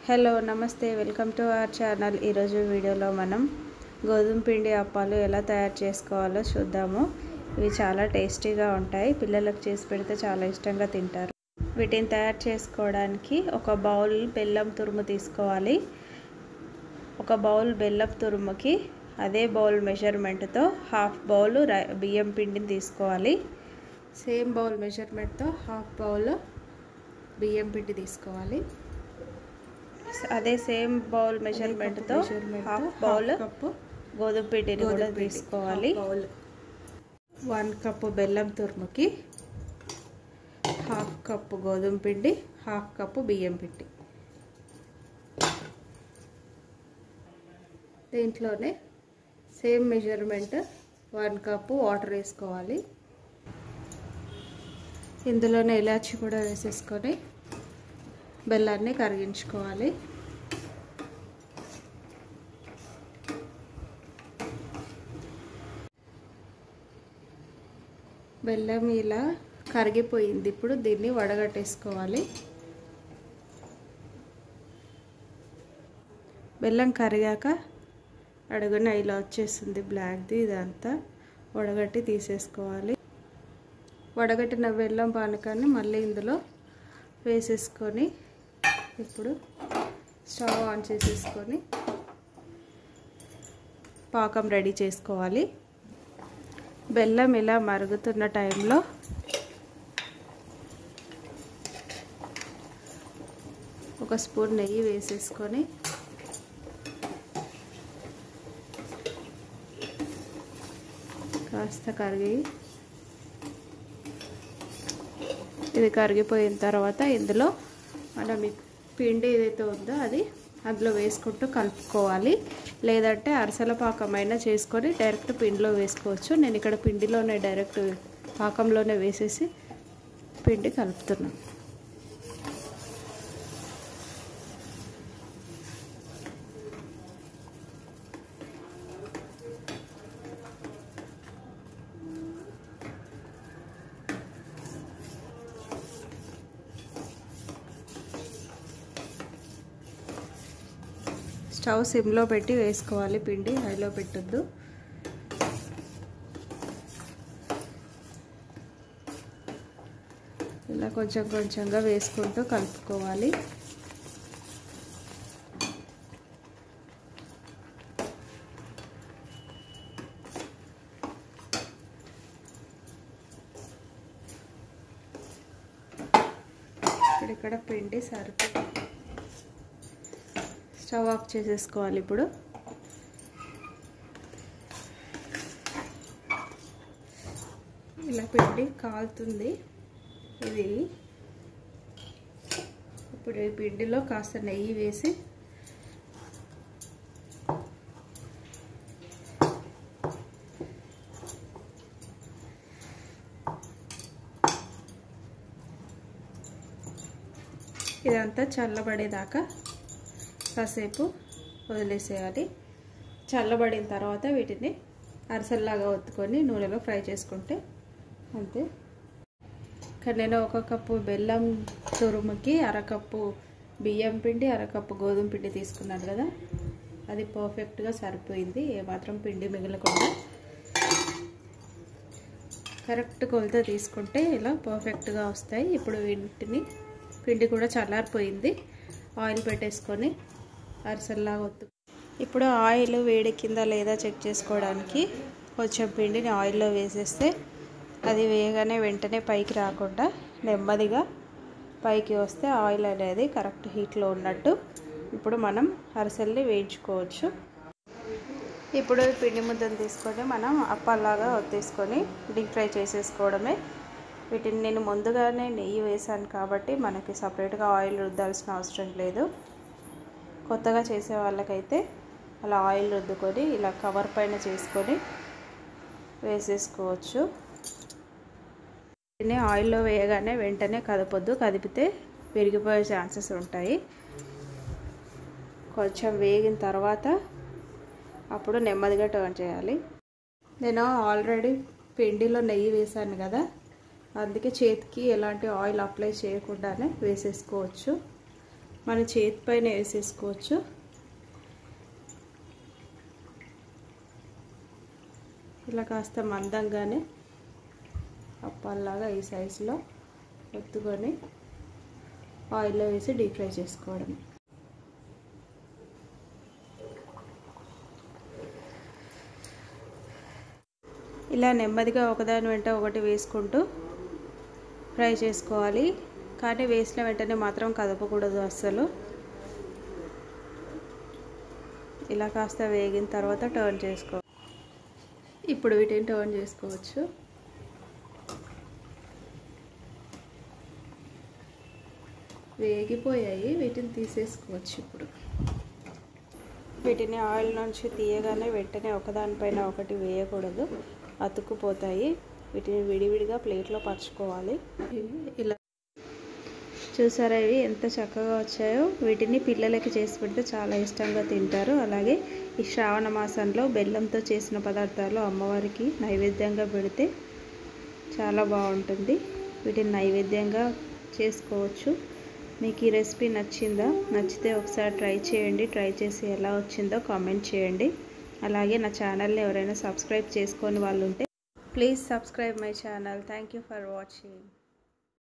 hello నమస్తే welcome to our channel ఈరోజు వీడియోలో మనం గోధుమ పిండి అప్పాలు ఎలా తయారు చేసుకోవాలో చూద్దాము ఇవి చాలా టేస్టీగా ఉంటాయి పిల్లలకు చేసి పెడితే చాలా ఇష్టంగా తింటారు వీటిని తయారు చేసుకోవడానికి ఒక బౌల్ బెల్లం తురుము తీసుకోవాలి ఒక బౌల్ బెల్లం తురుముకి అదే బౌల్ మెజర్మెంట్తో హాఫ్ బౌల్ బియ్యం పిండిని తీసుకోవాలి సేమ్ బౌల్ మెజర్మెంట్తో హాఫ్ బౌల్ బియ్యం పిండి తీసుకోవాలి అదే సేమ్ బౌల్ మెజర్మెంట్తో హాఫ్ బౌల్ గోధుమ పిండిని కూడా తీసుకోవాలి వన్ కప్పు బెల్లం తురుముకి హాఫ్ కప్పు గోధుమ పిండి హాఫ్ కప్పు బియ్యం పిండి దీంట్లోనే same measurement one cup water వేసుకోవాలి ఇందులోనే ఇలాచి కూడా వేసేసుకొని బెల్లాన్ని కరిగించుకోవాలి బెల్లం ఇలా కరిగిపోయింది ఇప్పుడు దీన్ని వడగట్టేసుకోవాలి బెల్లం కరిగాక అడుగున ఇలా వచ్చేస్తుంది బ్లాక్ది ఇదంతా వడగట్టి తీసేసుకోవాలి వడగట్టిన బెల్లం పానకాన్ని మళ్ళీ ఇందులో వేసేసుకొని ఇప్పుడు స్టవ్ ఆన్ చేసేసుకొని పాకం రెడీ చేసుకోవాలి బెల్లం ఇలా మరుగుతున్న టైంలో ఒక స్పూన్ నెయ్యి వేసేసుకొని కాస్త కరిగి ఇది కరిగిపోయిన తర్వాత ఇందులో మనం పిండి ఏదైతే ఉందో అది అందులో వేసుకుంటూ కలుపుకోవాలి లేదంటే అరసల పాకమైనా చేసుకొని డైరెక్ట్ పిండిలో వేసుకోవచ్చు నేను ఇక్కడ పిండిలోనే డైరెక్ట్ పాకంలోనే వేసేసి పిండి కలుపుతున్నాను స్టవ్ సిమ్లో పెట్టి వేసుకోవాలి పిండి హైలో పెట్టద్దు ఇలా కొంచెం కొంచెంగా వేసుకుంటూ కలుపుకోవాలి ఇక్కడ పిండి సరిపోతుంది స్టవ్ ఆఫ్ చేసేసుకోవాలి ఇప్పుడు ఇలా పిండి కాలుతుంది ఇది ఇప్పుడు ఈ పిండిలో కాస్త నెయ్యి వేసి ఇదంతా చల్లబడేదాకా కాసేపు వదిలేసేయాలి చల్లబడిన తర్వాత వీటిని అరసల్లాగా ఒత్తుకొని నూనెలో ఫ్రై చేసుకుంటే అంతే ఇక్కడ నేను ఒక కప్పు బెల్లం తురుముకి అరకప్పు బియ్యం పిండి అరకప్పు గోధుమ పిండి తీసుకున్నాను కదా అది పర్ఫెక్ట్గా సరిపోయింది ఏమాత్రం పిండి మిగలకుండా కరెక్ట్ కొలత తీసుకుంటే ఇలా పర్ఫెక్ట్గా వస్తాయి ఇప్పుడు వీటిని పిండి కూడా చల్లారిపోయింది ఆయిల్ పెట్టేసుకొని అరిసెల్లాగా ఒత్తు ఇప్పుడు ఆయిల్ వేడెక్కిందా లేదా చెక్ చేసుకోవడానికి కొంచెం పిండిని ఆయిల్లో వేసేస్తే అది వేయగానే వెంటనే పైకి రాకుండా నెమ్మదిగా పైకి వస్తే ఆయిల్ అనేది కరెక్ట్ హీట్లో ఉన్నట్టు ఇప్పుడు మనం అరిసెల్ని వేయించుకోవచ్చు ఇప్పుడు పిండి ముద్దను తీసుకొని మనం అప్పల్లాగా ఒత్తేసుకొని డీప్ ఫ్రై చేసేసుకోవడమే వీటిని నేను ముందుగానే నెయ్యి వేసాను కాబట్టి మనకి సపరేట్గా ఆయిల్ రుద్దాల్సిన అవసరం లేదు కొత్తగా చేసే వాళ్ళకైతే అలా ఆయిల్ రుద్దుకొని ఇలా కవర్ పైన చేసుకొని వేసేసుకోవచ్చు దీన్ని ఆయిల్లో వేయగానే వెంటనే కదపొద్దు కదిపితే విరిగిపోయే ఛాన్సెస్ ఉంటాయి కొంచెం వేగిన తర్వాత అప్పుడు నెమ్మదిగా టర్న్ చేయాలి నేను ఆల్రెడీ పిండిలో నెయ్యి వేసాను కదా అందుకే చేతికి ఎలాంటి ఆయిల్ అప్లై చేయకుండానే వేసేసుకోవచ్చు మన చేతి పైన వేసేసుకోవచ్చు ఇలా కాస్త మందంగానే అప్పాల్లాగా ఈ సైజులో ఒత్తుకొని ఆయిల్లో వేసి డీప్ ఫ్రై చేసుకోవడం ఇలా నెమ్మదిగా ఒకదాని వెంట ఒకటి వేసుకుంటూ ఫ్రై చేసుకోవాలి కానీ వేసిన వెంటనే మాత్రం కదపకూడదు అస్సలు ఇలా కాస్త వేగిన తర్వాత టర్న్ చేసుకో ఇప్పుడు వీటిని టర్న్ చేసుకోవచ్చు వేగిపోయాయి వీటిని తీసేసుకోవచ్చు ఇప్పుడు వీటిని ఆయిల్ నుంచి తీయగానే వెంటనే ఒకదానిపైన ఒకటి వేయకూడదు అతుక్కుపోతాయి వీటిని విడివిడిగా ప్లేట్లో పరుచుకోవాలి ఇలా చూసారా ఇవి ఎంత చక్కగా వచ్చాయో వీటిని పిల్లలకి చేసి పెడితే చాలా ఇష్టంగా తింటారు అలాగే ఈ శ్రావణ మాసంలో బెల్లంతో చేసిన పదార్థాలు అమ్మవారికి నైవేద్యంగా పెడితే చాలా బాగుంటుంది వీటిని నైవేద్యంగా చేసుకోవచ్చు మీకు ఈ రెసిపీ నచ్చిందా నచ్చితే ఒకసారి ట్రై చేయండి ట్రై చేసి ఎలా వచ్చిందో కామెంట్ చేయండి అలాగే నా ఛానల్ని ఎవరైనా సబ్స్క్రైబ్ చేసుకొని వాళ్ళు ఉంటే please subscribe my channel thank you for watching